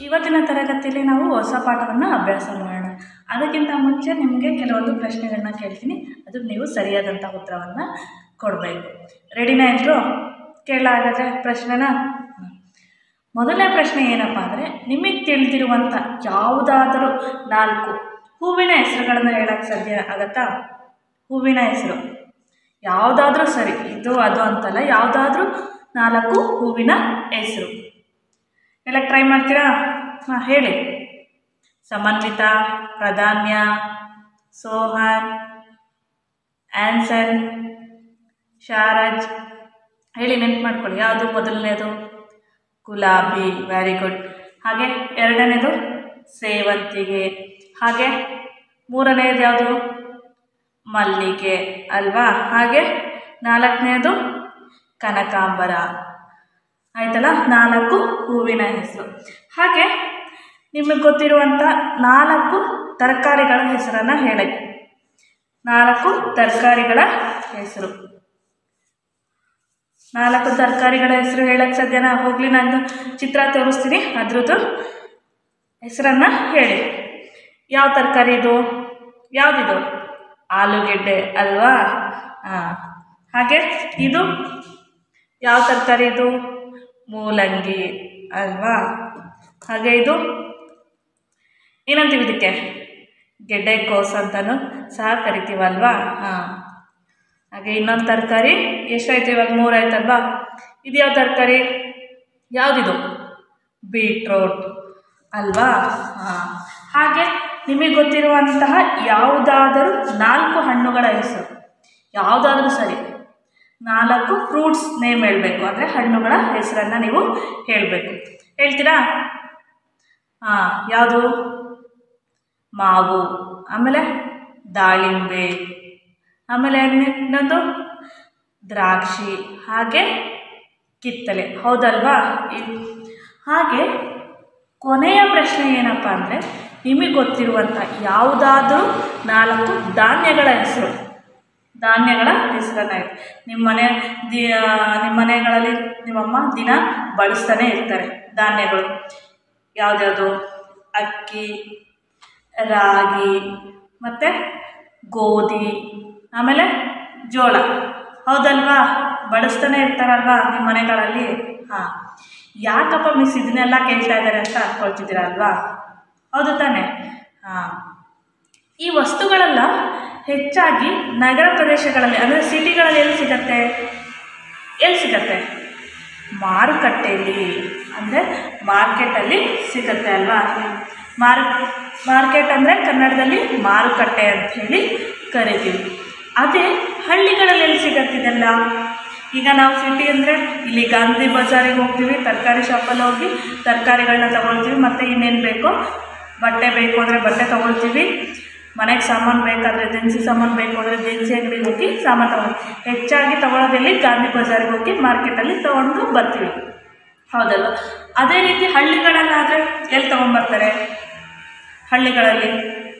ಇವತ್ತಿನ ತರಗತಿಯಲ್ಲಿ ನಾವು ಹೊಸ ಪಾಠವನ್ನು ಅಭ್ಯಾಸ ಮಾಡೋಣ ಅದಕ್ಕಿಂತ ಮುಂಚೆ ನಿಮಗೆ ಕೆಲವೊಂದು ಪ್ರಶ್ನೆಗಳನ್ನ ಕೇಳ್ತೀನಿ ಅದಕ್ಕೆ ನೀವು ಸರಿಯಾದಂಥ ಉತ್ತರವನ್ನು ಕೊಡಬೇಕು ರೆಡಿನಾ ಎಲ್ಲರೂ ಕೇಳಲ ಹಾಗಾದರೆ ಪ್ರಶ್ನೆನ ಹ್ಮ್. ಮೊದಲನೇ ಪ್ರಶ್ನೆ ಏನಪ್ಪ ಅಂದರೆ ನಿಮಗೆ ತಿಳಿದಿರುವಂಥ ಯಾವುದಾದರೂ ನಾಲ್ಕು ಹೂವಿನ ಹೆಸರುಗಳನ್ನು ಹೇಳಕ್ಕೆ ಸಾಧ್ಯ ಆಗತ್ತಾ ಹೂವಿನ ಹೆಸರು ಯಾವುದಾದ್ರೂ ಸರಿ ಇದು ಅದು ಅಂತಲ್ಲ ಯಾವುದಾದ್ರೂ ನಾಲ್ಕು ಹೂವಿನ ಹೆಸರು ಹೇಳಕ್ಕೆ ಟ್ರೈ ಮಾಡ್ತೀರಾ ಹಾಂ ಹೇಳಿ ಸಮನ್ವಿತ ಪ್ರಧಾನ್ಯ ಸೋಹನ್ ಆನ್ಸನ್ ಶಾರಜ್ ಹೇಳಿ ನೆನ್ಪು ಮಾಡ್ಕೊಳ್ಳಿ ಯಾವುದು ಮೊದಲನೇದು ಗುಲಾಬಿ ವೆರಿ ಗುಡ್ ಹಾಗೆ ಎರಡನೇದು ಸೇವಂತಿಗೆ ಹಾಗೆ ಮೂರನೇದು ಯಾವುದು ಮಲ್ಲಿಗೆ ಅಲ್ವಾ ಹಾಗೆ ನಾಲ್ಕನೇದು ಕನಕಾಂಬರ ಆಯ್ತಲ್ಲ ನಾಲ್ಕು ಹೂವಿನ ಹೆಸರು ಹಾಗೆ ನಿಮಗೆ ಗೊತ್ತಿರುವಂಥ ನಾಲ್ಕು ತರಕಾರಿಗಳ ಹೆಸರನ್ನು ಹೇಳಿ ನಾಲ್ಕು ತರಕಾರಿಗಳ ಹೆಸರು ನಾಲ್ಕು ತರಕಾರಿಗಳ ಹೆಸರು ಹೇಳಕ್ಕೆ ಸಾಧ್ಯನಾ ಹೋಗಲಿ ನಾನು ಚಿತ್ರ ತೋರಿಸ್ತೀನಿ ಅದ್ರದ್ದು ಹೆಸರನ್ನು ಹೇಳಿ ಯಾವ ತರಕಾರಿ ಇದು ಯಾವುದಿದು ಆಲೂಗೆಡ್ಡೆ ಅಲ್ವಾ ಹಾಂ ಹಾಗೆ ಇದು ಯಾವ ತರಕಾರಿ ಇದು ಮೂಲಂಗಿ ಅಲ್ವಾ ಹಾಗೆ ಇದು ಏನಂತೀವಿ ಇದಕ್ಕೆ ಗೆಡ್ಡೆಕೋಸು ಅಂತಲೂ ಸಹ ಕರಿತೀವಲ್ವಾ ಹಾಂ ಹಾಗೆ ಇನ್ನೊಂದು ತರಕಾರಿ ಎಷ್ಟಾಯ್ತು ಇವಾಗ ಮೂರಾಯ್ತಲ್ವಾ ಇದು ಯಾವ ತರಕಾರಿ ಯಾವುದಿದು ಬೀಟ್ರೋಟ್ ಅಲ್ವಾ ಹಾಂ ಹಾಗೆ ನಿಮಗೆ ಗೊತ್ತಿರುವಂತಹ ಯಾವುದಾದರೂ ನಾಲ್ಕು ಹಣ್ಣುಗಳ ಹೆಸರು ಯಾವುದಾದ್ರೂ ಸರಿ ನಾಲ್ಕು ಫ್ರೂಟ್ಸ್ ನೇಮ್ ಹೇಳಬೇಕು ಅಂದರೆ ಹಣ್ಣುಗಳ ಹೆಸರನ್ನು ನೀವು ಹೇಳಬೇಕು ಹೇಳ್ತೀರಾ ಹಾಂ ಯಾವುದು ಮಾವು ಆಮೇಲೆ ದಾಳಿಂಬೆ ಆಮೇಲೆ ಇನ್ನೊಂದು ದ್ರಾಕ್ಷಿ ಹಾಗೆ ಕಿತ್ತಲೆ ಹೌದಲ್ವಾ ಇ- ಹಾಗೆ ಕೊನೆಯ ಪ್ರಶ್ನೆ ಏನಪ್ಪ ಅಂದರೆ ನಿಮಗೆ ಗೊತ್ತಿರುವಂಥ ಯಾವುದಾದ್ರೂ ನಾಲ್ಕು ಧಾನ್ಯಗಳ ಹೆಸರು ಧಾನ್ಯಗಳ ಹೆಸರನ್ನ ಹೇಳಿ ನಿಮ್ಮ ಮನೆ ದಿ ನಿಮ್ಮ ಮನೆಗಳಲ್ಲಿ ನಿಮ್ಮಮ್ಮ ದಿನ ಬಳಸ್ತಾನೆ ಇರ್ತಾರೆ ಧಾನ್ಯಗಳು ಯಾವುದ್ಯಾವುದು ಅಕ್ಕಿ ರಾಗಿ ಮತ್ತು ಗೋಧಿ ಆಮೇಲೆ ಜೋಳ ಹೌದಲ್ವಾ ಬಳಸ್ತಾನೆ ಇರ್ತಾರಲ್ವಾ ನಿಮ್ಮ ಮನೆಗಳಲ್ಲಿ ಹಾಂ ಯಾಕಪ್ಪ ಮಿಸ್ ಇದನ್ನೆಲ್ಲ ಕೇಳ್ತಾ ಇದ್ದಾರೆ ಅಂತ ಅಂದ್ಕೊಳ್ತಿದ್ದೀರಾ ಅಲ್ವಾ ಹೌದು ತಾನೆ ಹಾಂ ಈ ವಸ್ತುಗಳೆಲ್ಲ ಹೆಚ್ಚಾಗಿ ನಗರ ಪ್ರದೇಶಗಳಲ್ಲಿ ಅಂದರೆ ಸಿಟಿಗಳಲ್ಲಿ ಎಲ್ಲಿ ಸಿಗತ್ತೆ ಎಲ್ಲಿ ಸಿಗತ್ತೆ ಮಾರುಕಟ್ಟೆಯಲ್ಲಿ ಅಂದರೆ ಮಾರ್ಕೆಟಲ್ಲಿ ಸಿಗತ್ತೆ ಅಲ್ವಾ ಮಾರು ಮಾರ್ಕೆಟ್ ಅಂದರೆ ಕನ್ನಡದಲ್ಲಿ ಮಾರುಕಟ್ಟೆ ಅಂತ ಹೇಳಿ ಕರಿತೀವಿ ಅದೇ ಹಳ್ಳಿಗಳಲ್ಲಿ ಎಲ್ಲಿ ಸಿಗತ್ತಿದೆಲ್ಲ ಈಗ ನಾವು ಸಿಟಿ ಅಂದರೆ ಇಲ್ಲಿ ಗಾಂಧಿ ಬಜಾರಿಗೆ ಹೋಗ್ತೀವಿ ತರಕಾರಿ ಶಾಪಲ್ಲಿ ಹೋಗಿ ತರಕಾರಿಗಳನ್ನ ತಗೊಳ್ತೀವಿ ಮತ್ತು ಇನ್ನೇನು ಬೇಕೋ ಬಟ್ಟೆ ಬೇಕು ಅಂದರೆ ಬಟ್ಟೆ ತೊಗೊಳ್ತೀವಿ ಮನೆಗೆ ಸಾಮಾನು ಬೇಕಾದರೆ ದಿನಸಿ ಸಾಮಾನು ಬೇಕು ಅಂದರೆ ದಿನಸಿ ಅಂಗಡಿಗೆ ಹೋಗಿ ಸಾಮಾನು ತಗೊಂಡು ಹೆಚ್ಚಾಗಿ ತಗೊಳ್ಳೋದೆಲ್ಲಿ ಗಾಂಧಿ ಬಜಾರಿಗೆ ಹೋಗಿ ಮಾರ್ಕೆಟಲ್ಲಿ ತೊಗೊಂಡು ಬರ್ತೀವಿ ಹೌದಲ್ವ ಅದೇ ರೀತಿ ಹಳ್ಳಿಗಳಲ್ಲಾದರೆ ಎಲ್ಲಿ ತೊಗೊಂಬರ್ತಾರೆ ಹಳ್ಳಿಗಳಲ್ಲಿ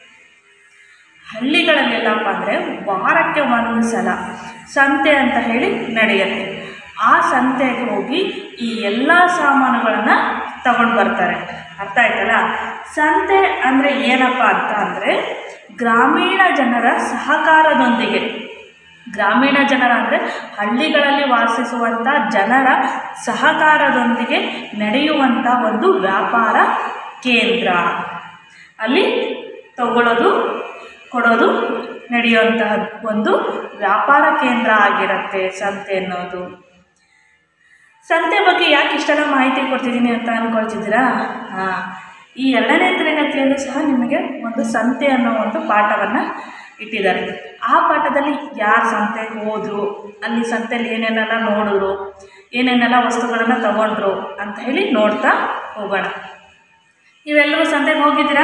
ಹಳ್ಳಿಗಳಲ್ಲೆಲ್ಲಪ್ಪ ಅಂದರೆ ವಾರಕ್ಕೆ ಒಂದು ಸಲ ಸಂತೆ ಅಂತ ಹೇಳಿ ನಡೆಯುತ್ತೆ ಆ ಸಂತೆಗೆ ಹೋಗಿ ಈ ಎಲ್ಲ ಸಾಮಾನುಗಳನ್ನು ತಗೊಂಡು ಬರ್ತಾರೆ ಅರ್ಥ ಆಯ್ತಲ್ಲ ಸಂತೆ ಅಂದರೆ ಏನಪ್ಪ ಅಂತ ಅಂದರೆ ಗ್ರಾಮೀಣ ಜನರ ಸಹಕಾರದೊಂದಿಗೆ ಗ್ರಾಮೀಣ ಜನರ ಅಂದರೆ ಹಳ್ಳಿಗಳಲ್ಲಿ ವಾಸಿಸುವಂಥ ಜನರ ಸಹಕಾರದೊಂದಿಗೆ ನಡೆಯುವಂಥ ಒಂದು ವ್ಯಾಪಾರ ಕೇಂದ್ರ ಅಲ್ಲಿ ತಗೊಳ್ಳೋದು ಕೊಡೋದು ನಡೆಯುವಂತಹ ಒಂದು ವ್ಯಾಪಾರ ಕೇಂದ್ರ ಆಗಿರುತ್ತೆ ಸಂತೆ ಅನ್ನೋದು ಸಂತೆ ಬಗ್ಗೆ ಯಾಕೆ ಇಷ್ಟೆಲ್ಲ ಮಾಹಿತಿ ಕೊಡ್ತಿದ್ದೀನಿ ಅಂತ ಅಂದ್ಕೊಳ್ತಿದ್ದೀರಾ ಹಾಂ ಈ ಎರಡನೇ ತರಗತಿಯಲ್ಲೂ ಸಹ ನಿಮಗೆ ಒಂದು ಸಂತೆ ಅನ್ನೋ ಒಂದು ಪಾಠವನ್ನು ಇಟ್ಟಿದ್ದಾರೆ ಆ ಪಾಠದಲ್ಲಿ ಯಾರು ಸಂತೆಗೆ ಹೋದರು ಅಲ್ಲಿ ಸಂತೆಯಲ್ಲಿ ಏನೇನೆಲ್ಲ ನೋಡಿದ್ರು ಏನೇನೆಲ್ಲ ವಸ್ತುಗಳನ್ನು ತಗೊಂಡ್ರು ಅಂತ ಹೇಳಿ ನೋಡ್ತಾ ಹೋಗೋಣ ನೀವೆಲ್ಲರೂ ಸಂತೆಗೆ ಹೋಗಿದ್ದೀರಾ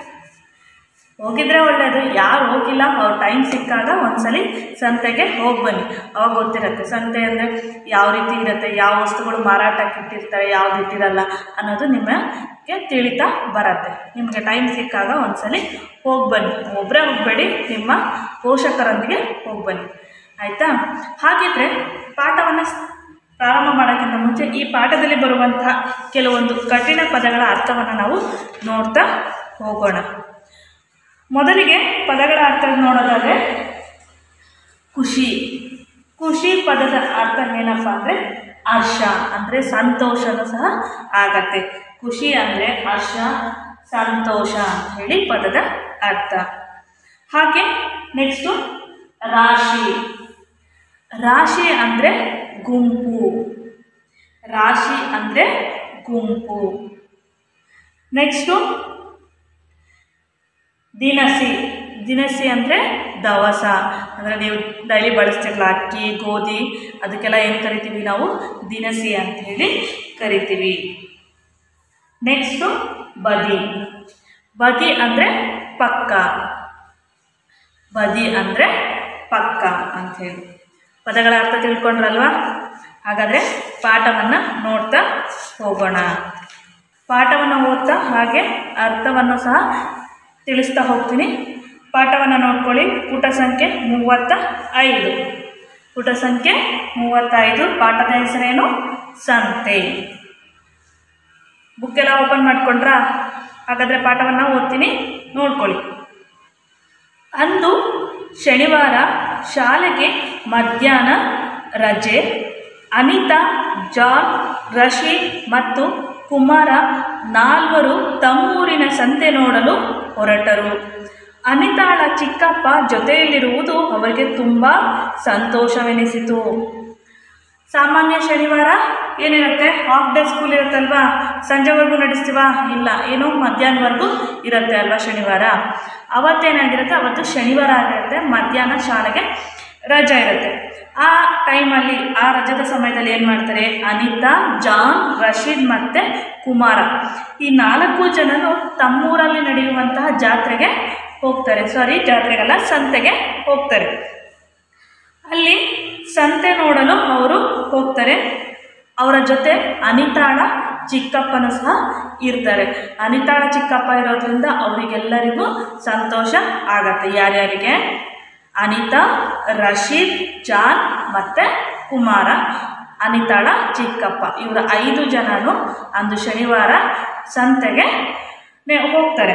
ಹೋಗಿದ್ರೆ ಒಳ್ಳೆಯದು ಯಾರು ಹೋಗಿಲ್ಲ ಅವ್ರ ಟೈಮ್ ಸಿಕ್ಕಾಗ ಒಂದ್ಸಲಿ ಸಂತೆಗೆ ಹೋಗಿ ಬನ್ನಿ ಅವಾಗ ಗೊತ್ತಿರುತ್ತೆ ಸಂತೆ ಅಂದರೆ ಯಾವ ರೀತಿ ಇರುತ್ತೆ ಯಾವ ವಸ್ತುಗಳು ಮಾರಾಟಕ್ಕೆ ಇಟ್ಟಿರ್ತಾರೆ ಯಾವ್ದು ಇಟ್ಟಿರಲ್ಲ ಅನ್ನೋದು ನಿಮಗೆ ತಿಳಿತಾ ಬರುತ್ತೆ ನಿಮಗೆ ಟೈಮ್ ಸಿಕ್ಕಾಗ ಒಂದ್ಸಲಿ ಹೋಗಿ ಬನ್ನಿ ಒಬ್ಬರೇ ಹೋಗಬೇಡಿ ನಿಮ್ಮ ಪೋಷಕರೊಂದಿಗೆ ಹೋಗಿ ಬನ್ನಿ ಆಯಿತಾ ಹಾಗಿದ್ರೆ ಪಾಠವನ್ನು ಪ್ರಾರಂಭ ಮಾಡೋಕ್ಕಿಂತ ಮುಂಚೆ ಈ ಪಾಠದಲ್ಲಿ ಬರುವಂತಹ ಕೆಲವೊಂದು ಕಠಿಣ ಪದಗಳ ಅರ್ಥವನ್ನು ನಾವು ನೋಡ್ತಾ ಹೋಗೋಣ ಮೊದಲಿಗೆ ಪದಗಳ ಅರ್ಥ ನೋಡೋದಾದರೆ ಖುಷಿ ಖುಷಿ ಪದದ ಅರ್ಥ ಏನಪ್ಪ ಅಂದರೆ ಹರ್ಷ ಅಂದರೆ ಸಂತೋಷನೂ ಸಹ ಆಗತ್ತೆ ಖುಷಿ ಅಂದರೆ ಹರ್ಷ ಸಂತೋಷ ಅಂತ ಹೇಳಿ ಪದದ ಅರ್ಥ ಹಾಗೆ ನೆಕ್ಸ್ಟು ರಾಶಿ ರಾಶಿ ಅಂದರೆ ಗುಂಪು ರಾಶಿ ಅಂದರೆ ಗುಂಪು ನೆಕ್ಸ್ಟು ದಿನಸಿ ದಿನಸಿ ಅಂದರೆ ದವಸ ಅಂದರೆ ನೀವು ಡೈಲಿ ಬಳಸ್ತಿರಲ್ಲ ಅಕ್ಕಿ ಗೋಧಿ ಅದಕ್ಕೆಲ್ಲ ಏನು ಕರಿತೀವಿ ನಾವು ದಿನಸಿ ಅಂತ ಹೇಳಿ ಕರಿತೀವಿ ನೆಕ್ಸ್ಟು ಬದಿ ಬದಿ ಅಂದರೆ ಪಕ್ಕ ಬದಿ ಅಂದರೆ ಪಕ್ಕ ಅಂಥೇಳಿ ಪದಗಳ ಅರ್ಥ ತಿಳ್ಕೊಂಡ್ರಲ್ವಾ ಹಾಗಾದರೆ ಪಾಠವನ್ನು ನೋಡ್ತಾ ಹೋಗೋಣ ಪಾಠವನ್ನು ಓದ್ತಾ ಹಾಗೆ ಅರ್ಥವನ್ನು ಸಹ ತಿಳಿಸ್ತಾ ಹೋಗ್ತೀನಿ ಪಾಠವನ್ನು ನೋಡ್ಕೊಳ್ಳಿ ಪುಟ ಸಂಖ್ಯೆ ಮೂವತ್ತ ಐದು ಪುಟ ಸಂಖ್ಯೆ ಮೂವತ್ತೈದು ಪಾಠದ ಹೆಸರೇನು ಸಂತೆ ಬುಕ್ಕೆಲ್ಲ ಓಪನ್ ಮಾಡ್ಕೊಂಡ್ರಾ ಹಾಗಾದರೆ ಪಾಠವನ್ನು ಓದ್ತೀನಿ ನೋಡ್ಕೊಳ್ಳಿ ಅಂದು ಶನಿವಾರ ಶಾಲೆಗೆ ಮಧ್ಯಾಹ್ನ ರಜೆ ಅನಿತಾ ಜಾನ್ ರಶೀದ್ ಮತ್ತು ಕುಮಾರ ನಾಲ್ವರು ತಮ್ಮೂರಿನ ಸಂತೆ ನೋಡಲು ಹೊರಟರು ಅನಿತಾಳ ಚಿಕ್ಕಪ್ಪ ಜೊತೆಯಲ್ಲಿರುವುದು ಅವರಿಗೆ ತುಂಬ ಸಂತೋಷವೆನಿಸಿತು ಸಾಮಾನ್ಯ ಶನಿವಾರ ಏನಿರುತ್ತೆ ಹಾಫ್ ಡೇ ಸ್ಕೂಲ್ ಇರುತ್ತಲ್ವಾ ಸಂಜೆವರೆಗೂ ನಡೆಸ್ತೀವಾ ಇಲ್ಲ ಏನು ಮಧ್ಯಾಹ್ನವರೆಗೂ ಇರುತ್ತೆ ಅಲ್ವಾ ಶನಿವಾರ ಅವತ್ತೇನಾಗಿರುತ್ತೆ ಅವತ್ತು ಶನಿವಾರ ಆಗಿರುತ್ತೆ ಮಧ್ಯಾಹ್ನ ಶಾಲೆಗೆ ರಜೆ ಇರುತ್ತೆ ಆ ಟೈಮಲ್ಲಿ ಆ ರಜದ ಸಮಯದಲ್ಲಿ ಏನು ಮಾಡ್ತಾರೆ ಅನಿತಾ ಜಾನ್ ರಶೀದ್ ಮತ್ತು ಕುಮಾರ ಈ ನಾಲ್ಕು ಜನರು ತಮ್ಮೂರಲ್ಲಿ ನಡೆಯುವಂತಹ ಜಾತ್ರೆಗೆ ಹೋಗ್ತಾರೆ ಸಾರಿ ಜಾತ್ರೆಗಲ್ಲ ಸಂತೆಗೆ ಹೋಗ್ತಾರೆ ಅಲ್ಲಿ ಸಂತೆ ನೋಡಲು ಅವರು ಹೋಗ್ತಾರೆ ಅವರ ಜೊತೆ ಅನಿತಾಳ ಚಿಕ್ಕಪ್ಪನೂ ಸಹ ಇರ್ತಾರೆ ಅನಿತಾಳ ಚಿಕ್ಕಪ್ಪ ಇರೋದ್ರಿಂದ ಅವರಿಗೆಲ್ಲರಿಗೂ ಸಂತೋಷ ಆಗತ್ತೆ ಯಾರ್ಯಾರಿಗೆ ಅನಿತಾ ರಶೀದ್ ಜಾನ್ ಮತ್ತು ಕುಮಾರ ಅನಿತಾಳ ಚಿಕ್ಕಪ್ಪ ಇವರ ಐದು ಜನನು ಅಂದು ಶನಿವಾರ ಸಂತೆಗೆ ನೆ- ಹೋಗ್ತಾರೆ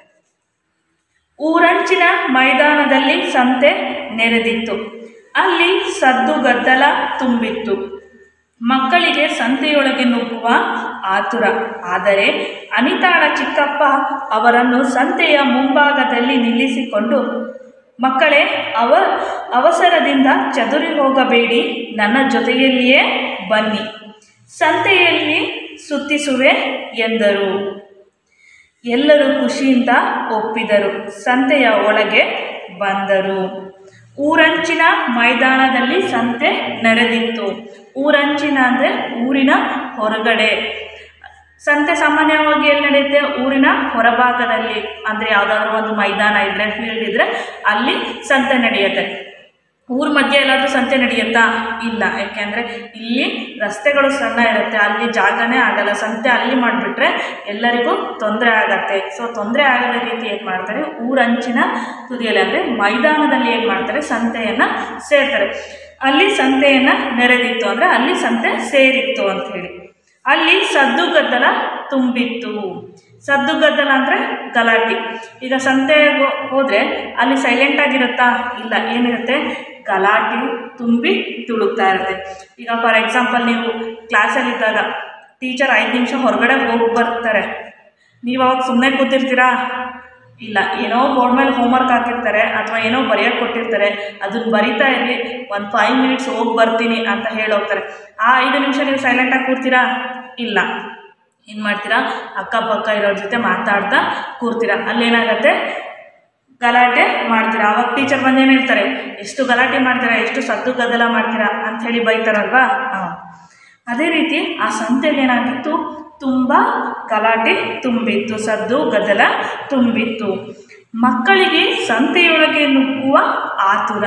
ಊರಂಚಿನ ಮೈದಾನದಲ್ಲಿ ಸಂತೆ ನೆರೆದಿತ್ತು ಅಲ್ಲಿ ಸದ್ದು ಗದ್ದಲ ತುಂಬಿತ್ತು ಮಕ್ಕಳಿಗೆ ಸಂತೆಯೊಳಗೆ ನುಗ್ಗುವ ಆತುರ ಆದರೆ ಅನಿತಾಳ ಚಿಕ್ಕಪ್ಪ ಅವರನ್ನು ಸಂತೆಯ ಮುಂಭಾಗದಲ್ಲಿ ನಿಲ್ಲಿಸಿಕೊಂಡು ಮಕ್ಕಳೇ ಅವ ಅವಸರದಿಂದ ಚದುರಿ ಹೋಗಬೇಡಿ ನನ್ನ ಜೊತೆಯಲ್ಲಿಯೇ ಬನ್ನಿ ಸಂತೆಯಲ್ಲಿ ಸುತ್ತಿಸುವೆ ಎಂದರು ಎಲ್ಲರೂ ಖುಷಿಯಿಂದ ಒಪ್ಪಿದರು ಸಂತೆಯ ಒಳಗೆ ಬಂದರು ಊರಂಚಿನ ಮೈದಾನದಲ್ಲಿ ಸಂತೆ ನಡೆದಿತ್ತು ಊರಂಚಿನ ಅಂದರೆ ಊರಿನ ಹೊರಗಡೆ ಸಂತೆ ಸಾಮಾನ್ಯವಾಗಿ ಎಲ್ಲಿ ನಡೆಯುತ್ತೆ ಊರಿನ ಹೊರಭಾಗದಲ್ಲಿ ಅಂದರೆ ಯಾವುದಾದ್ರೂ ಒಂದು ಮೈದಾನ ಇದ್ದರೆ ಫೀಲ್ಡ್ ಇದ್ದರೆ ಅಲ್ಲಿ ಸಂತೆ ನಡೆಯುತ್ತೆ ಊರ ಮಧ್ಯೆ ಎಲ್ಲಾದರೂ ಸಂತೆ ನಡೆಯುತ್ತಾ ಇಲ್ಲ ಯಾಕೆಂದರೆ ಇಲ್ಲಿ ರಸ್ತೆಗಳು ಸಣ್ಣ ಇರುತ್ತೆ ಅಲ್ಲಿ ಜಾಗನೇ ಆಗಲ್ಲ ಸಂತೆ ಅಲ್ಲಿ ಮಾಡಿಬಿಟ್ರೆ ಎಲ್ಲರಿಗೂ ತೊಂದರೆ ಆಗತ್ತೆ ಸೊ ತೊಂದರೆ ಆಗದ ರೀತಿ ಏನು ಮಾಡ್ತಾರೆ ಊರಂಚಿನ ತುದಿಯಲ್ಲಿ ಅಂದರೆ ಮೈದಾನದಲ್ಲಿ ಏನು ಮಾಡ್ತಾರೆ ಸಂತೆಯನ್ನು ಸೇರ್ತಾರೆ ಅಲ್ಲಿ ಸಂತೆಯನ್ನು ನೆರೆದಿತ್ತು ಅಂದರೆ ಅಲ್ಲಿ ಸಂತೆ ಸೇರಿತ್ತು ಅಂತ ಹೇಳಿ ಅಲ್ಲಿ ಸದ್ದು ಗದ್ದಲ ತುಂಬಿತ್ತು ಸದ್ದು ಗದ್ದಲ ಅಂದರೆ ಗಲಾಟೆ ಈಗ ಸಂತೆಗೆ ಹೋದರೆ ಅಲ್ಲಿ ಸೈಲೆಂಟ್ ಆಗಿರುತ್ತಾ ಇಲ್ಲ ಏನಿರುತ್ತೆ ಗಲಾಟೆ ತುಂಬಿ ತುಳುಕ್ತಾ ಇರುತ್ತೆ ಈಗ ಫಾರ್ ಎಕ್ಸಾಂಪಲ್ ನೀವು ಕ್ಲಾಸಲ್ಲಿದ್ದಾಗ ಟೀಚರ್ ಐದು ನಿಮಿಷ ಹೊರಗಡೆ ಹೋಗಿ ಬರ್ತಾರೆ ನೀವು ಅವಾಗ ಸುಮ್ಮನೆ ಕೂತಿರ್ತೀರಾ ಇಲ್ಲ ಏನೋ ಬೋರ್ಡ್ ಮೇಲೆ ಹೋಮ್ವರ್ಕ್ ಹಾಕಿರ್ತಾರೆ ಅಥವಾ ಏನೋ ಬರೆಯೋಕ್ಕೆ ಕೊಟ್ಟಿರ್ತಾರೆ ಅದನ್ನ ಬರಿತಾ ಇರಲಿ ಒಂದು ಫೈವ್ ಮಿನಿಟ್ಸ್ ಹೋಗಿ ಬರ್ತೀನಿ ಅಂತ ಹೇಳೋಗ್ತಾರೆ ಆ ಐದು ನಿಮಿಷ ನೀವು ಸೈಲೆಂಟಾಗಿ ಕೂರ್ತೀರಾ ಇಲ್ಲ ಏನು ಮಾಡ್ತೀರಾ ಅಕ್ಕಪಕ್ಕ ಇರೋರ ಜೊತೆ ಮಾತಾಡ್ತಾ ಕೂರ್ತೀರಾ ಅಲ್ಲೇನಾಗತ್ತೆ ಗಲಾಟೆ ಮಾಡ್ತೀರಾ ಅವಾಗ ಟೀಚರ್ ಬಂದು ಏನು ಹೇಳ್ತಾರೆ ಎಷ್ಟು ಗಲಾಟೆ ಮಾಡ್ತೀರಾ ಎಷ್ಟು ಸದ್ದು ಗದ್ದಲ ಮಾಡ್ತೀರಾ ಅಂಥೇಳಿ ಬೈತಾರಲ್ವಾ ಹಾಂ ಅದೇ ರೀತಿ ಆ ಸಂತೆಯಲ್ಲಿ ಏನಾಗಿತ್ತು ತುಂಬ ಗಲಾಟೆ ತುಂಬಿತ್ತು ಸದ್ದು ಗದ್ದಲ ತುಂಬಿತ್ತು ಮಕ್ಕಳಿಗೆ ಸಂತೆಯೊಳಗೆ ನುಗ್ಗುವ ಆತುರ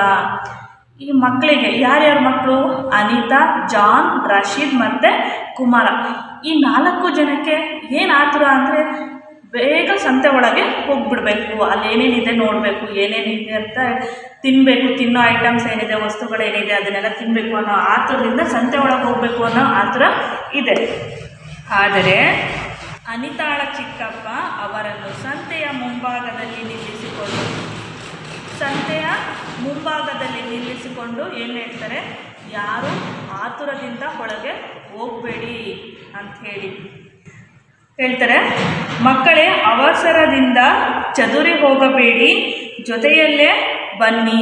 ಈ ಮಕ್ಕಳಿಗೆ ಯಾರ್ಯಾರ ಮಕ್ಕಳು ಅನಿತಾ ಜಾನ್ ರಶೀದ್ ಮತ್ತು ಕುಮಾರ ಈ ನಾಲ್ಕು ಜನಕ್ಕೆ ಏನು ಆತುರ ಅಂದರೆ ಬೇಗ ಸಂತೆ ಒಳಗೆ ಹೋಗ್ಬಿಡ್ಬೇಕು ಅಲ್ಲಿ ಏನೇನಿದೆ ನೋಡಬೇಕು ಏನೇನಿದೆ ಅಂತ ತಿನ್ನಬೇಕು ತಿನ್ನೋ ಐಟಮ್ಸ್ ಏನಿದೆ ವಸ್ತುಗಳೇನಿದೆ ಅದನ್ನೆಲ್ಲ ತಿನ್ನಬೇಕು ಅನ್ನೋ ಆತುರದಿಂದ ಸಂತೆ ಒಳಗೆ ಹೋಗಬೇಕು ಅನ್ನೋ ಆತುರ ಇದೆ ಆದರೆ ಅನಿತಾಳ ಚಿಕ್ಕಪ್ಪ ಅವರನ್ನು ಸಂತೆಯ ಮುಂಭಾಗದಲ್ಲಿ ನಿಲ್ಲಿಸಿಕೊಂಡು ಸಂತೆಯ ಮುಂಭಾಗದಲ್ಲಿ ನಿಲ್ಲಿಸಿಕೊಂಡು ಏನು ಹೇಳ್ತಾರೆ ಯಾರು ಆತುರದಿಂದ ಒಳಗೆ ಹೋಗಬೇಡಿ ಅಂತ ಹೇಳಿ ಹೇಳ್ತಾರೆ ಮಕ್ಕಳೇ ಅವಸರದಿಂದ ಚದುರಿ ಹೋಗಬೇಡಿ ಜೊತೆಯಲ್ಲೇ ಬನ್ನಿ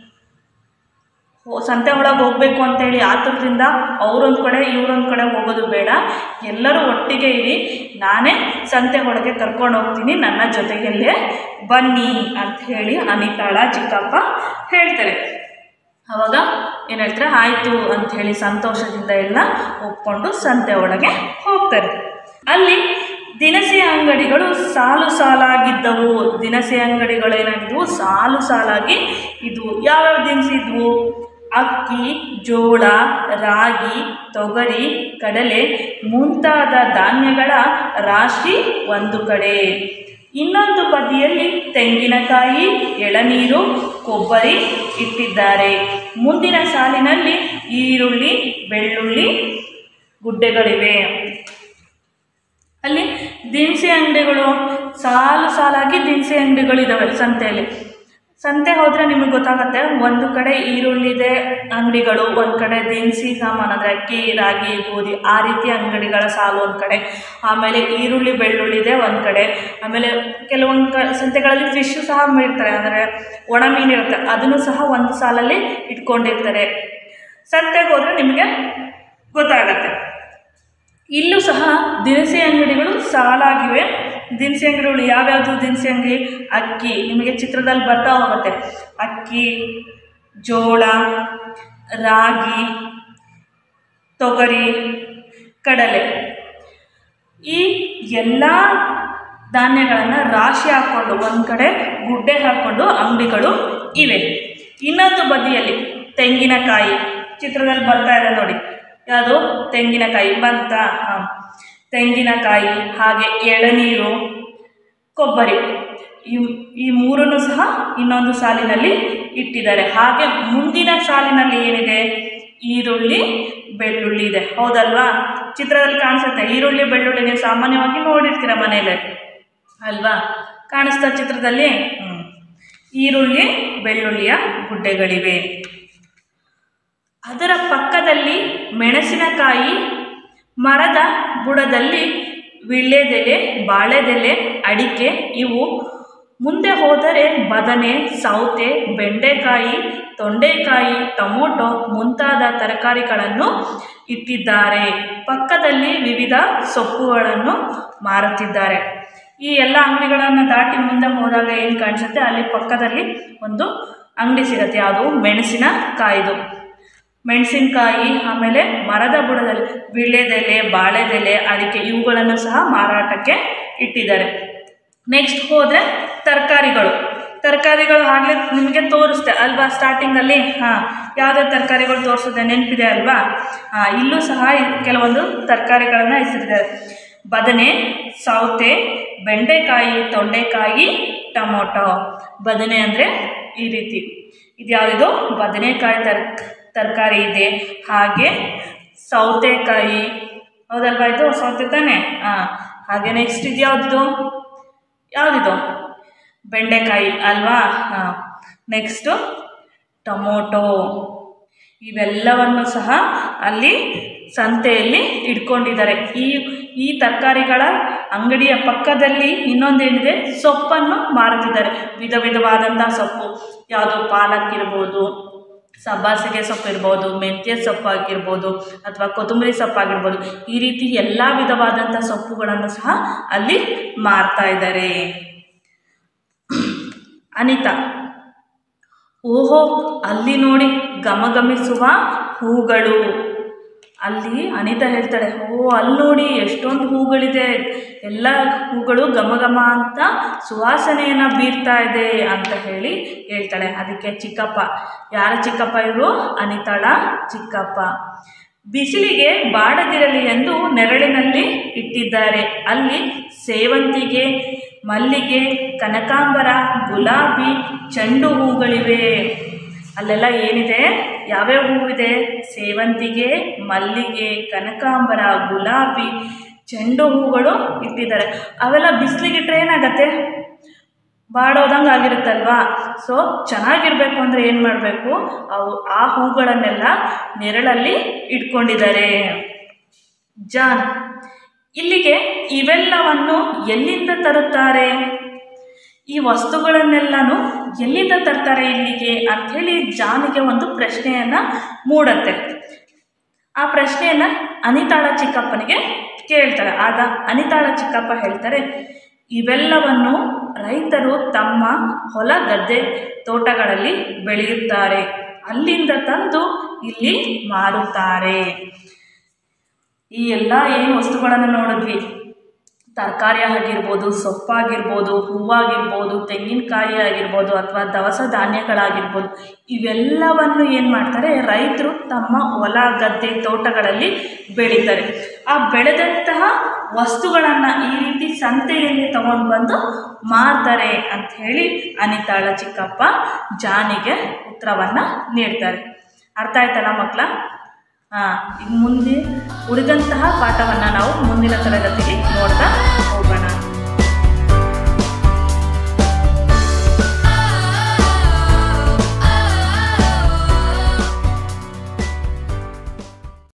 ಹೋ- ಸಂತೆ ಒಳಗೆ ಹೋಗಬೇಕು ಅಂತೇಳಿ ಆತುರದಿಂದ ಅವರೊಂದು ಕಡೆ ಇವರೊಂದು ಕಡೆ ಹೋಗೋದು ಬೇಡ ಎಲ್ಲರೂ ಒಟ್ಟಿಗೆ ಇರಿ ನಾನೇ ಸಂತೆ ಒಳಗೆ ಕರ್ಕೊಂಡು ಹೋಗ್ತೀನಿ ನನ್ನ ಜೊತೆಯಲ್ಲೇ ಬನ್ನಿ ಅಂತ ಹೇಳಿ ಅನಿತಾಳ ಚಿಕ್ಕಪ್ಪ ಹೇಳ್ತಾರೆ ಅವಾಗ ಏನು ಹೇಳ್ತಾರೆ ಆಯಿತು ಅಂತ ಹೇಳಿ ಸಂತೋಷದಿಂದ ಎಲ್ಲ ಒಪ್ಕೊಂಡು ಸಂತೆ ಒಳಗೆ ಹೋಗ್ತಾರೆ ಅಲ್ಲಿ ದಿನಸಿ ಅಂಗಡಿಗಳು ಸಾಲು ಸಾಲಾಗಿದ್ದವು ದಿನಸಿ ಅಂಗಡಿಗಳು ಏನಾಗಿದ್ವು ಸಾಲು ಸಾಲಾಗಿ ಇದ್ವು ಯಾವ್ಯಾವ ದಿನಸಿ ಇದ್ವು ಅಕ್ಕಿ ಜೋಳ ರಾಗಿ ತೊಗರಿ ಕಡಲೆ ಮುಂತಾದ ಧಾನ್ಯಗಳ ರಾಶಿ ಒಂದು ಕಡೆ ಇನ್ನೊಂದು ಬದಿಯಲ್ಲಿ ತೆಂಗಿನಕಾಯಿ ಎಳನೀರು ಕೊಬ್ಬರಿ ಇಟ್ಟಿದ್ದಾರೆ ಮುಂದಿನ ಸಾಲಿನಲ್ಲಿ ಈರುಳ್ಳಿ ಬೆಳ್ಳುಳ್ಳಿ ಗುಡ್ಡೆಗಳಿವೆ ಅಲ್ಲಿ ದಿನಸಿ ಅಂಗಡಿಗಳು ಸಾಲು ಸಾಲಾಗಿ ದಿನಸಿ ಅಂಗಡಿಗಳಿದ್ದಾವೆ ಸಂತೆಯಲ್ಲಿ ಸಂತೆ ಹೋದರೆ ನಿಮಗೆ ಗೊತ್ತಾಗುತ್ತೆ ಒಂದು ಕಡೆ ಈರುಳ್ಳಿದೆ ಅಂಗಡಿಗಳು ಒಂದು ಕಡೆ ದಿನಸಿ ಸಾಮಾನು ಅಂದರೆ ಅಕ್ಕಿ ರಾಗಿ ಗೋಧಿ ಆ ರೀತಿ ಅಂಗಡಿಗಳ ಸಾಲು ಒಂದು ಕಡೆ ಆಮೇಲೆ ಈರುಳ್ಳಿ ಬೆಳ್ಳುಳ್ಳಿದೆ ಒಂದು ಕಡೆ ಆಮೇಲೆ ಕೆಲವೊಂದು ಕ ಸಂತೆಗಳಲ್ಲಿ ಫಿಶ್ಶು ಸಹ ಇರ್ತಾರೆ ಅಂದರೆ ಒಣ ಮೀನು ಇರುತ್ತೆ ಅದನ್ನು ಸಹ ಒಂದು ಸಾಲಲ್ಲಿ ಇಟ್ಕೊಂಡಿರ್ತಾರೆ ಸಂತೆಗೆ ಹೋದರೆ ನಿಮಗೆ ಗೊತ್ತಾಗತ್ತೆ ಇಲ್ಲೂ ಸಹ ದಿನಸಿ ಅಂಗಡಿಗಳು ಸಾಲಾಗಿವೆ ದಿನಸಿ ಅಂಗಡಿಗಳು ಯಾವ್ಯಾವುದು ದಿನಸಿ ಅಂಗಡಿ ಅಕ್ಕಿ ನಿಮಗೆ ಚಿತ್ರದಲ್ಲಿ ಬರ್ತಾ ಹೋಗುತ್ತೆ ಅಕ್ಕಿ ಜೋಳ ರಾಗಿ ತೊಗರಿ ಕಡಲೆ ಈ ಎಲ್ಲ ಧಾನ್ಯಗಳನ್ನು ರಾಶಿ ಹಾಕ್ಕೊಂಡು ಒಂದು ಕಡೆ ಗುಡ್ಡೆ ಹಾಕ್ಕೊಂಡು ಅಂಗಡಿಗಳು ಇವೆ ಇನ್ನೊಂದು ಬದಿಯಲ್ಲಿ ತೆಂಗಿನಕಾಯಿ ಚಿತ್ರದಲ್ಲಿ ಬರ್ತಾ ಇದೆ ನೋಡಿ ಯಾವುದು ತೆಂಗಿನಕಾಯಿ ಬಂತ ಹಾಂ ತೆಂಗಿನಕಾಯಿ ಹಾಗೆ ಎಳನೀರು ಕೊಬ್ಬರಿ ಈ ಈ ಮೂರನ್ನು ಸಹ ಇನ್ನೊಂದು ಸಾಲಿನಲ್ಲಿ ಇಟ್ಟಿದ್ದಾರೆ ಹಾಗೆ ಮುಂದಿನ ಸಾಲಿನಲ್ಲಿ ಏನಿದೆ ಈರುಳ್ಳಿ ಬೆಳ್ಳುಳ್ಳಿ ಇದೆ ಹೌದಲ್ವಾ ಚಿತ್ರದಲ್ಲಿ ಕಾಣಿಸುತ್ತೆ ಈರುಳ್ಳಿ ಬೆಳ್ಳುಳ್ಳಿ ನೀವು ಸಾಮಾನ್ಯವಾಗಿ ನೋಡಿರ್ತೀರ ಮನೇಲಿ ಅಲ್ವಾ ಕಾಣಿಸ್ತಾ ಚಿತ್ರದಲ್ಲಿ ಹ್ಮ್. ಈರುಳ್ಳಿ ಬೆಳ್ಳುಳ್ಳಿಯ ಗುಡ್ಡೆಗಳಿವೆ ಅದರ ಪಕ್ಕದಲ್ಲಿ ಮೆಣಸಿನಕಾಯಿ ಮರದ ಬುಡದಲ್ಲಿ ವಿಳ್ಳೆದೆಲೆ ಬಾಳೆದೆಲೆ ಅಡಿಕೆ ಇವು ಮುಂದೆ ಹೋದರೆ ಬದನೆ ಸೌತೆ ಬೆಂಡೆಕಾಯಿ ತೊಂಡೆಕಾಯಿ ಟೊಮೊಟೊ ಮುಂತಾದ ತರಕಾರಿಗಳನ್ನು ಇಟ್ಟಿದ್ದಾರೆ ಪಕ್ಕದಲ್ಲಿ ವಿವಿಧ ಸೊಪ್ಪುಗಳನ್ನು ಮಾರುತ್ತಿದ್ದಾರೆ ಈ ಎಲ್ಲ ಅಂಗಡಿಗಳನ್ನು ದಾಟಿ ಮುಂದೆ ಹೋದಾಗ ಏನು ಕಾಣಿಸುತ್ತೆ ಅಲ್ಲಿ ಪಕ್ಕದಲ್ಲಿ ಒಂದು ಅಂಗಡಿ ಸಿಗುತ್ತೆ ಯಾವುದು ಮೆಣಸಿನಕಾಯಿದು ಮೆಣಸಿನಕಾಯಿ ಆಮೇಲೆ ಮರದ ಬುಡದಲ್ಲಿ ವಿಳ್ಳೆದೆಲೆ ಬಾಳೆದೆಲೆ ಅಡಿಕೆ ಇವುಗಳನ್ನು ಸಹ ಮಾರಾಟಕ್ಕೆ ಇಟ್ಟಿದ್ದಾರೆ ನೆಕ್ಸ್ಟ್ ಹೋದರೆ ತರಕಾರಿಗಳು ತರಕಾರಿಗಳು ಆಗಲೇ ನಿಮಗೆ ತೋರಿಸ್ತೆ ಅಲ್ವಾ ಸ್ಟಾರ್ಟಿಂಗಲ್ಲಿ ಹಾಂ ಯಾವುದೇ ತರಕಾರಿಗಳು ತೋರಿಸಿದೆ ನೆನಪಿದೆ ಅಲ್ವಾ ಹಾಂ ಇಲ್ಲೂ ಸಹ ಇ- ಕೆಲವೊಂದು ತರಕಾರಿಗಳನ್ನು ಹೆಸರಿದ್ದಾರೆ ಬದನೆ ಸೌತೆ ಬೆಂಡೆಕಾಯಿ ತೊಂಡೆಕಾಯಿ ಟೊಮೊಟೊ ಬದನೆ ಅಂದರೆ ಈ ರೀತಿ ಇದು ಯಾವುದಿದು ಬದನೆಕಾಯಿ ತರ್ ತರಕಾರಿ ಇದೆ ಹಾಗೆ ಸೌತೆಕಾಯಿ ಹೌದಲ್ವಾ ಇದು ಸೌತೆ ತಾನೆ ಹಾಂ ಹಾಗೆ ನೆಕ್ಸ್ಟ್ ಇದು ಯಾವುದಿದು ಯಾವುದಿದು ಬೆಂಡೆಕಾಯಿ ಅಲ್ವಾ ಹಾಂ ನೆಕ್ಸ್ಟು ಟೊಮೊಟೊ ಇವೆಲ್ಲವನ್ನು ಸಹ ಅಲ್ಲಿ ಸಂತೆಯಲ್ಲಿ ಇಟ್ಕೊಂಡಿದ್ದಾರೆ ಈ ಈ ತರಕಾರಿಗಳ ಅಂಗಡಿಯ ಪಕ್ಕದಲ್ಲಿ ಇನ್ನೊಂದೇನಿದೆ ಸೊಪ್ಪನ್ನು ಮಾರುತ್ತಿದ್ದಾರೆ ವಿಧ ವಿಧವಾದಂಥ ಸೊಪ್ಪು ಯಾವುದು ಪಾಲಕ್ ಇರ್ಬೋದು ಸಬ್ಬಾಸಿಗೆ ಸೊಪ್ಪು ಇರ್ಬೋದು ಮೆಂತ್ಯ ಸೊಪ್ಪು ಆಗಿರ್ಬೋದು ಅಥವಾ ಕೊತ್ತಂಬರಿ ಸೊಪ್ಪು ಆಗಿರ್ಬೋದು ಈ ರೀತಿ ಎಲ್ಲ ವಿಧವಾದಂಥ ಸೊಪ್ಪುಗಳನ್ನು ಸಹ ಅಲ್ಲಿ ಮಾರ್ತಾ ಇದ್ದಾರೆ ಅನಿತಾ ಓಹೋ ಅಲ್ಲಿ ನೋಡಿ ಘಮಘಮಿಸುವ ಹೂಗಳು ಅಲ್ಲಿ ಅನಿತಾ ಹೇಳ್ತಾಳೆ ಓ ಅಲ್ಲಿ ನೋಡಿ ಎಷ್ಟೊಂದು ಹೂಗಳಿದೆ ಎಲ್ಲ ಹೂಗಳು ಘಮ ಘಮ ಅಂತ ಸುವಾಸನೆಯನ್ನು ಬೀರ್ತಾ ಇದೆ ಅಂತ ಹೇಳಿ ಹೇಳ್ತಾಳೆ ಅದಕ್ಕೆ ಚಿಕ್ಕಪ್ಪ ಯಾರ ಚಿಕ್ಕಪ್ಪ ಇವರು ಅನಿತಾಳ ಚಿಕ್ಕಪ್ಪ ಬಿಸಿಲಿಗೆ ಬಾಡದಿರಲಿ ಎಂದು ನೆರಳಿನಲ್ಲಿ ಇಟ್ಟಿದ್ದಾರೆ ಅಲ್ಲಿ ಸೇವಂತಿಗೆ ಮಲ್ಲಿಗೆ ಕನಕಾಂಬರ ಗುಲಾಬಿ ಚೆಂಡು ಹೂಗಳಿವೆ ಅಲ್ಲೆಲ್ಲ ಏನಿದೆ ಯಾವ್ಯಾವ ಹೂವಿದೆ ಸೇವಂತಿಗೆ ಮಲ್ಲಿಗೆ ಕನಕಾಂಬರ ಗುಲಾಬಿ ಚೆಂಡು ಹೂಗಳು ಇಟ್ಟಿದ್ದಾರೆ ಅವೆಲ್ಲ ಬಿಸಿಲಿಗಿಟ್ರೆ ಏನಾಗತ್ತೆ ಬಾಡೋದಂಗೆ ಆಗಿರುತ್ತಲ್ವಾ ಸೊ ಚೆನ್ನಾಗಿರ್ಬೇಕು ಅಂದರೆ ಏನು ಮಾಡಬೇಕು ಅವು ಆ ಹೂಗಳನ್ನೆಲ್ಲ ನೆರಳಲ್ಲಿ ಇಟ್ಕೊಂಡಿದ್ದಾರೆ ಜಾನ್ ಇಲ್ಲಿಗೆ ಇವೆಲ್ಲವನ್ನು ಎಲ್ಲಿಂದ ತರುತ್ತಾರೆ ಈ ವಸ್ತುಗಳನ್ನೆಲ್ಲನೂ ಎಲ್ಲಿಂದ ತರ್ತಾರೆ ಇಲ್ಲಿಗೆ ಅಂಥೇಳಿ ಜಾನಿಗೆ ಒಂದು ಪ್ರಶ್ನೆಯನ್ನು ಮೂಡತ್ತೆ ಆ ಪ್ರಶ್ನೆಯನ್ನು ಅನಿತಾಳ ಚಿಕ್ಕಪ್ಪನಿಗೆ ಕೇಳ್ತಾರೆ ಆಗ ಅನಿತಾಳ ಚಿಕ್ಕಪ್ಪ ಹೇಳ್ತಾರೆ ಇವೆಲ್ಲವನ್ನು ರೈತರು ತಮ್ಮ ಹೊಲ ಗದ್ದೆ ತೋಟಗಳಲ್ಲಿ ಬೆಳೆಯುತ್ತಾರೆ ಅಲ್ಲಿಂದ ತಂದು ಇಲ್ಲಿ ಮಾರುತ್ತಾರೆ ಈ ಎಲ್ಲ ಏನು ವಸ್ತುಗಳನ್ನು ನೋಡಿದ್ವಿ ತರಕಾರಿ ಆಗಿರ್ಬೋದು ಸೊಪ್ಪಾಗಿರ್ಬೋದು ಹೂವಾಗಿರ್ಬೋದು ತೆಂಗಿನಕಾಯಿ ಆಗಿರ್ಬೋದು ಅಥವಾ ದವಸ ಧಾನ್ಯಗಳಾಗಿರ್ಬೋದು ಇವೆಲ್ಲವನ್ನು ಏನು ಮಾಡ್ತಾರೆ ರೈತರು ತಮ್ಮ ಹೊಲ ಗದ್ದೆ ತೋಟಗಳಲ್ಲಿ ಬೆಳೀತಾರೆ ಆ ಬೆಳೆದಂತಹ ವಸ್ತುಗಳನ್ನು ಈ ರೀತಿ ಸಂತೆಯಲ್ಲಿ ತಗೊಂಡು ಬಂದು ಮಾರ್ತಾರೆ ಅಂತ ಹೇಳಿ ಅನಿತಾಳ ಚಿಕ್ಕಪ್ಪ ಜಾನಿಗೆ ಉತ್ತರವನ್ನು ನೀಡ್ತಾರೆ ಅರ್ಥ ಆಯ್ತಲ್ಲ ಮಕ್ಕಳ ಹಾಂ ಇನ್ನು ಮುಂದೆ ಉಳಿದಂತಹ ಪಾಠವನ್ನು ನಾವು ಮುಂದಿನ ತರಗತಿಯಲ್ಲಿ ನೋಡ್ತಾ